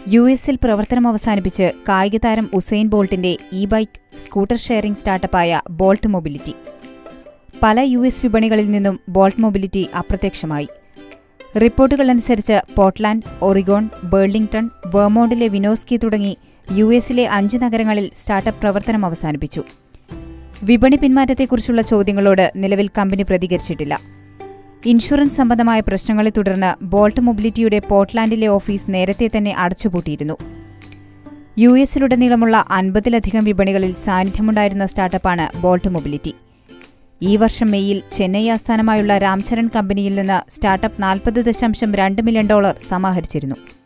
U എസിൽ പ്രവർത്തനം അവസാനിപ്പിച്ച് കായിക താരം ഉസൈൻ ബോൾട്ടിന്റെ ഇ ബൈക്ക് സ്കൂട്ടർ ഷെയറിംഗ് സ്റ്റാർട്ടപ്പായ ബോൾട്ട് മൊബിലിറ്റി പല യു എസ് വിപണികളിൽ നിന്നും ബോൾട്ട് മൊബിലിറ്റി അപ്രത്യക്ഷമായി റിപ്പോർട്ടുകൾ അനുസരിച്ച് പോർട്ട്ലാൻഡ് ഒറിഗോൺ ബേർലിംഗ്ടൺ വെർമോണ്ടിലെ വിനോസ്കി തുടങ്ങി യു എസിലെ അഞ്ച് നഗരങ്ങളിൽ സ്റ്റാർട്ടപ്പ് പ്രവർത്തനം അവസാനിപ്പിച്ചു വിപണി പിന്മാറ്റത്തെക്കുറിച്ചുള്ള ചോദ്യങ്ങളോട് നിലവിൽ കമ്പനി പ്രതികരിച്ചിട്ടില്ല ഇൻഷുറൻസ് സംബന്ധമായ പ്രശ്നങ്ങളെ തുടർന്ന് ബോൾട്ട് മൊബിലിറ്റിയുടെ പോർട്ട്ലാൻഡിലെ ഓഫീസ് നേരത്തെ തന്നെ അടച്ചുപൂട്ടിയിരുന്നു യു എസിലുടനീളമുള്ള അൻപതിലധികം വിപണികളിൽ സാന്നിധ്യമുണ്ടായിരുന്ന സ്റ്റാർട്ടപ്പാണ് ബോൾട്ട് മൊബിലിറ്റി ഈ വർഷം മെയ്യിൽ ചെന്നൈ ആസ്ഥാനമായുള്ള രാംചരൺ കമ്പനിയിൽ നിന്ന് സ്റ്റാർട്ടപ്പ് നാൽപ്പത് ദശാംശം രണ്ട് മില്യൺ ഡോളർ സമാഹരിച്ചിരുന്നു